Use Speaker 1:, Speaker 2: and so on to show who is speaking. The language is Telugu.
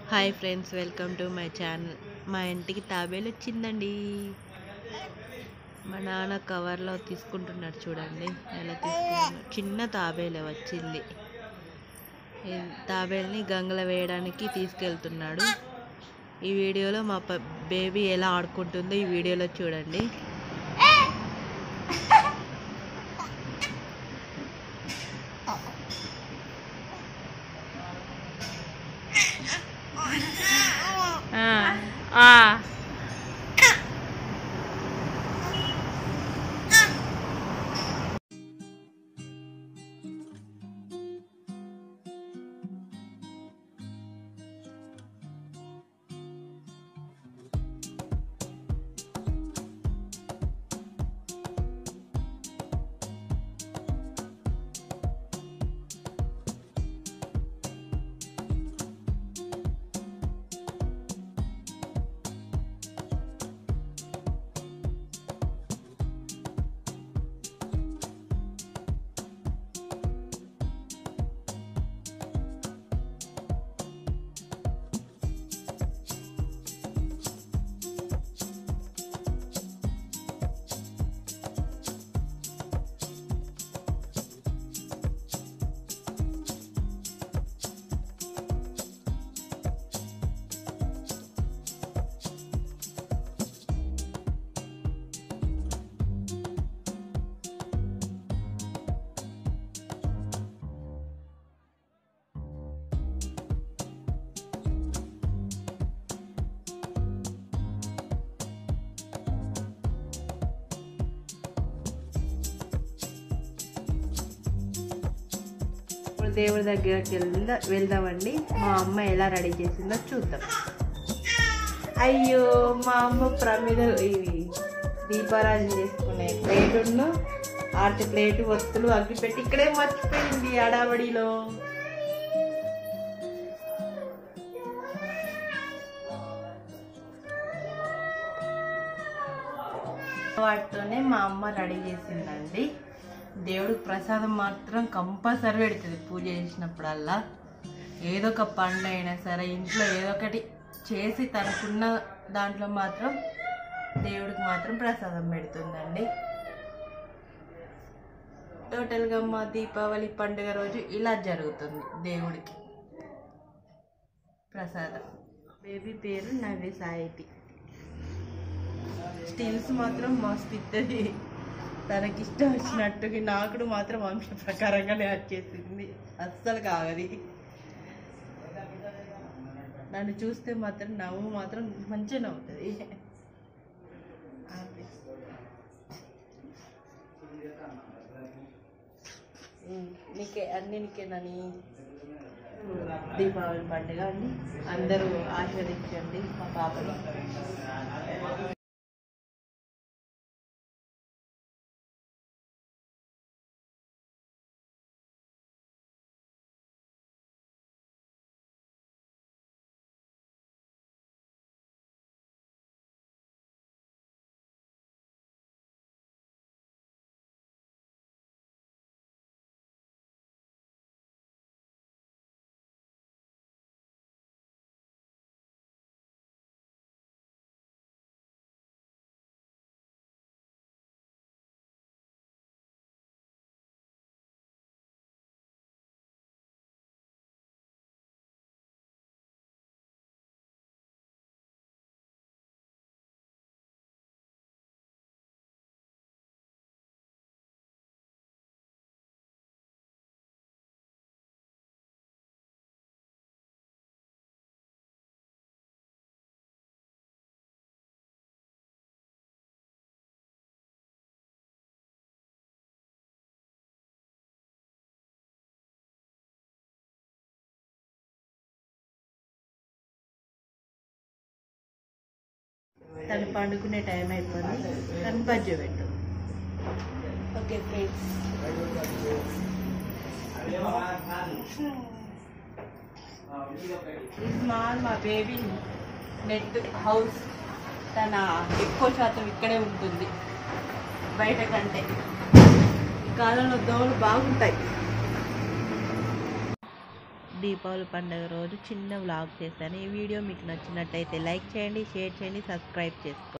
Speaker 1: Hi friends welcome to my channel మా ఇంటికి తాబేలు వచ్చిందండి మా నాన్న కవర్లో తీసుకుంటున్నాడు చూడండి ఎలా తీసుకున్నాడు చిన్న తాబేలే వచ్చింది ఈ తాబేల్ని గంగలో వేయడానికి తీసుకెళ్తున్నాడు ఈ వీడియోలో మా ప బేబీ ఎలా ఆడుకుంటుందో ఈ వీడియోలో చూడండి ఆ, ఆ. ఇప్పుడు దేవుడి దగ్గరికి వెళ్దా వెళ్దామండి మా అమ్మ ఎలా రెడీ చేసిందో చూద్దాం అయ్యో మా అమ్మ ప్రమిద ఇవి దీపారాజన చేసుకునే ప్లేటును ఆర్తి ప్లేటు వస్తువులు అగ్గి పెట్టి ఇక్కడే మర్చిపోయింది అడావడిలో వాటితోనే మా అమ్మ రెడీ చేసిందండి దేవుడికి ప్రసాదం మాత్రం కంపల్సరీ పెడుతుంది పూజ చేసినప్పుడల్లా ఏదో ఒక పండు అయినా సరే ఇంట్లో ఏదో ఒకటి చేసి తనకున్న దాంట్లో మాత్రం దేవుడికి మాత్రం ప్రసాదం పెడుతుందండి టోటల్గా మా దీపావళి పండుగ రోజు ఇలా జరుగుతుంది దేవుడికి ప్రసాదం బేబీ పేరు నవ్య సాయిటి స్టిల్స్ మాత్రం మస్తు ఇస్తుంది తనకి ఇష్టం వచ్చినట్టుగా నాకు మాత్రం వంశ ప్రకారంగానే వచ్చేసింది అస్సలు కావది నన్ను చూస్తే మాత్రం నవ్వు మాత్రం మంచిగా నవ్వుతుంది ఉమ్, నీకే అన్ని నీకేనని దీపావళి పండుగ అండి అందరూ ఆశీర్వదించండి మా పాపని తను పండుకునే టైం అయిపోయింది తను బజ్జ పెట్టు ఓకే ఫ్రెండ్స్ స్మాల్ మా బేబీ నెట్ హౌస్ తన ఎక్కువ శాతం ఇక్కడే ఉంటుంది బయట కంటే ఈ కాలంలో దోమలు బాగుంటాయి దీపావళి పండుగ రోజు చిన్న వ్లాగ్ చేశాను ఈ వీడియో మీకు నచ్చినట్టయితే లైక్ చేయండి షేర్ చేయండి సబ్స్క్రైబ్ చేసుకోండి